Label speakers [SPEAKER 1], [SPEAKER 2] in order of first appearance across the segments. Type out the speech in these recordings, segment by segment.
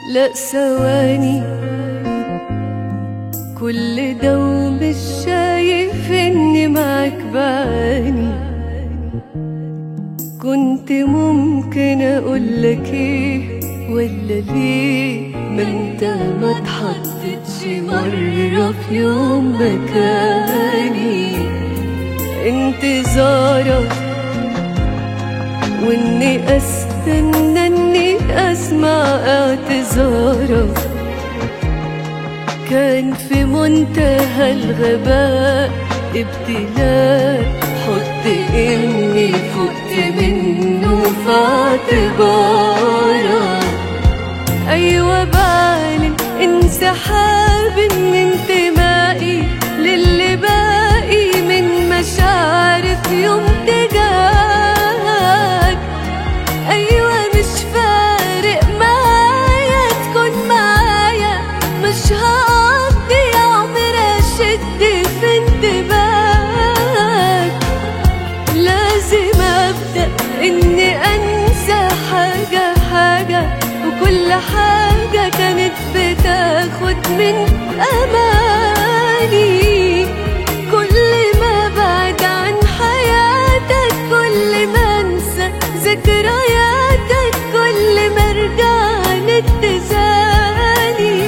[SPEAKER 1] لا ثواني كل ده ومش شايف اني معاك بعاني كنت ممكن اقولك ايه ولا ليه ما انت ما اتحطتش مرة في يوم مكاني انتظارك واني استنى اني اسمع اعتذارك كان في منتهى الغباء ابتلاء حط اني فقت منه في اعتبارك ايوه بعلن انسحاب من انتمائي للي باقي من مشاعر في يوم تجاهك ايوه مش فارق معايا تكون معايا مش هقضي عمر اشد في انتباهك لازم ابدا اني انسى حاجه حاجه وكل حاجه كانت بتاخد من اماني كل ما بعد عن حياتك كل ما انسى ذكرياتك كل ما ارجع لاتزاني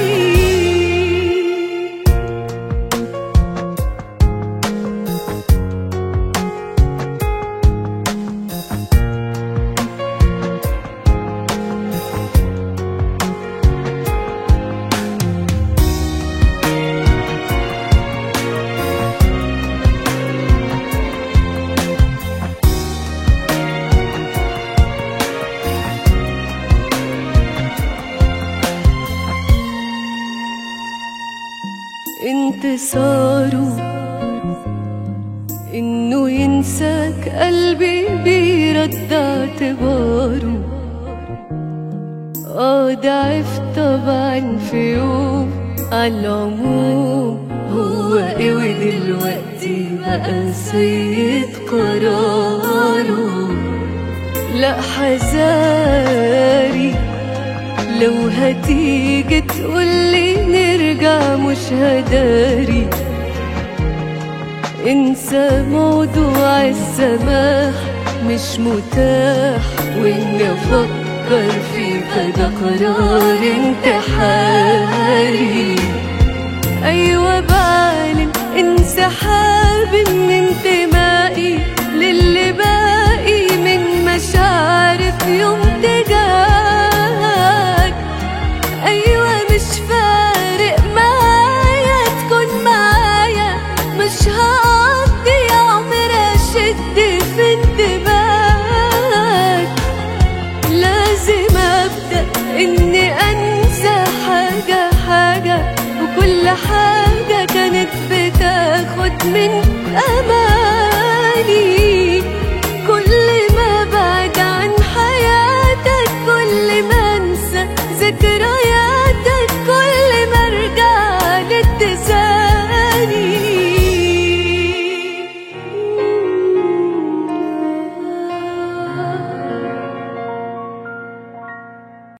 [SPEAKER 1] انتصاره انه ينساك قلبي بيرد اعتباره اه ضعف طبعا في يوم عالعموم هو ايه ودلوقتي بقى سيد قراره لا حذاري لو هتيجي تقولي نرجع مش هداري انسى موضوع السماح مش متاح واني افكر فيك ده قرار انتحاري ايوه بعلن انسحاب من انتمائي للي باقي من مشاعر في يوم تجاهك ايوه مش فارق معايا تكون معايا مش هقضي عمر اشد في انتباهك لازم ابدا اني انسى حاجه حاجه وكل حاجه كانت بتاخد من اماني كل ما بعد عن حياتك كل ما انسى ذكرياتك